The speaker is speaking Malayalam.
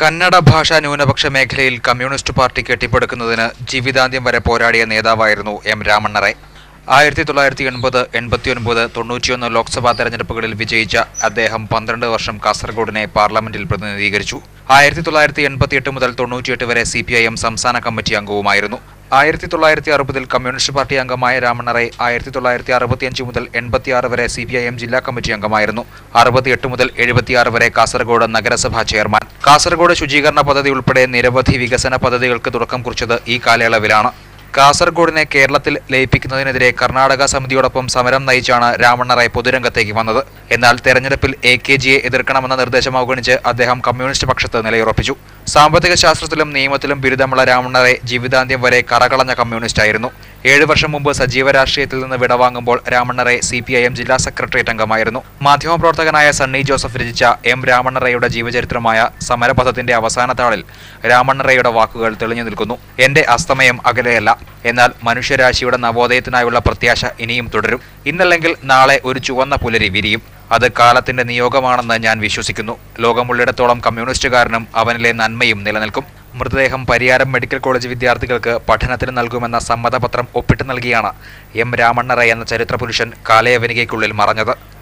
കന്നഡ ഭാഷാ ന്യൂനപക്ഷ മേഖലയിൽ കമ്മ്യൂണിസ്റ്റ് പാർട്ടി കെട്ടിപ്പടുക്കുന്നതിന് ജീവിതാന്ത്യം വരെ പോരാടിയ നേതാവായിരുന്നു എം രാമണ്ണറെ ആയിരത്തി തൊള്ളായിരത്തി എൺപത് എൺപത്തിയൊൻപത് തൊണ്ണൂറ്റിയൊന്ന് ലോക്സഭാ തെരഞ്ഞെടുപ്പുകളിൽ വിജയിച്ച അദ്ദേഹം പന്ത്രണ്ട് വർഷം കാസർഗോഡിനെ പാർലമെന്റിൽ പ്രതിനിധീകരിച്ചു ആയിരത്തി തൊള്ളായിരത്തി എൺപത്തിയെട്ട് മുതൽ തൊണ്ണൂറ്റിയെട്ട് വരെ സി പി ഐ എം സംസ്ഥാന കമ്മിറ്റി അംഗവുമായിരുന്നു ആയിരത്തി തൊള്ളായിരത്തി അറുപതിൽ കമ്മ്യൂണിസ്റ്റ് പാർട്ടി അംഗമായ രാമണ്ണറെ ആയിരത്തി തൊള്ളായിരത്തി അറുപത്തിയഞ്ച് മുതൽ എൺപത്തിയാറ് വരെ സി പി ഐ എം ജില്ലാ കമ്മിറ്റി അംഗമായിരുന്നു അറുപത്തിയെട്ട് മുതൽ എഴുപത്തിയാറ് വരെ കാസർഗോഡ് നഗരസഭാ ചെയർമാൻ കാസർഗോഡ് ശുചീകരണ പദ്ധതി ഉൾപ്പെടെ നിരവധി വികസന പദ്ധതികൾക്ക് തുടക്കം കുറിച്ചത് ഈ കാലയളവിലാണ് കാസർഗോഡിനെ കേരളത്തിൽ ലയിപ്പിക്കുന്നതിനെതിരെ കർണാടക സമിതിയോടൊപ്പം സമരം നയിച്ചാണ് രാമണ്ണറെ പൊതുരംഗത്തേക്ക് വന്നത് എന്നാൽ തെരഞ്ഞെടുപ്പിൽ എ കെ ജിയെ എതിർക്കണമെന്ന നിർദ്ദേശം അവഗണിച്ച് അദ്ദേഹം കമ്മ്യൂണിസ്റ്റ് പക്ഷത്ത് നിലയുറപ്പിച്ചു സാമ്പത്തിക ശാസ്ത്രത്തിലും നിയമത്തിലും ബിരുദമുള്ള രാമണ്ണറെ ജീവിതാന്ത്യം വരെ കറകളഞ്ഞ കമ്മ്യൂണിസ്റ്റായിരുന്നു ഏഴു വർഷം മുമ്പ് സജീവ രാഷ്ട്രീയത്തിൽ നിന്ന് വിടവാങ്ങുമ്പോൾ രാമണ്ണറെ സി പി ഐ എം ജില്ലാ സെക്രട്ടേറിയറ്റ് അംഗമായിരുന്നു മാധ്യമപ്രവർത്തകനായ സണ്ണി ജോസഫ് രചിച്ച എം രാമണ്ണറയുടെ ജീവചരിത്രമായ സമരപഥത്തിന്റെ അവസാന താളിൽ രാമണ്ണറയുടെ വാക്കുകൾ തെളിഞ്ഞു നിൽക്കുന്നു എന്റെ അസ്തമയം അകലെയല്ല എന്നാൽ മനുഷ്യരാശിയുടെ നവോദയത്തിനായുള്ള പ്രത്യാശ ഇനിയും തുടരും ഇന്നല്ലെങ്കിൽ നാളെ ഒരു ചുവന്ന പുലരി വിരിയും അത് കാലത്തിന്റെ നിയോഗമാണെന്ന് ഞാൻ വിശ്വസിക്കുന്നു ലോകമുള്ളിടത്തോളം കമ്മ്യൂണിസ്റ്റുകാരനും അവനിലെ നന്മയും നിലനിൽക്കും മൃതദേഹം പരിയാരം മെഡിക്കൽ കോളേജ് വിദ്യാർത്ഥികൾക്ക് പഠനത്തിന് നൽകുമെന്ന സമ്മതപത്രം ഒപ്പിട്ട് നൽകിയാണ് എം രാമണ്ണറ എന്ന ചരിത്രപുരുഷൻ കാലയവനികയ്ക്കുള്ളിൽ മറഞ്ഞത്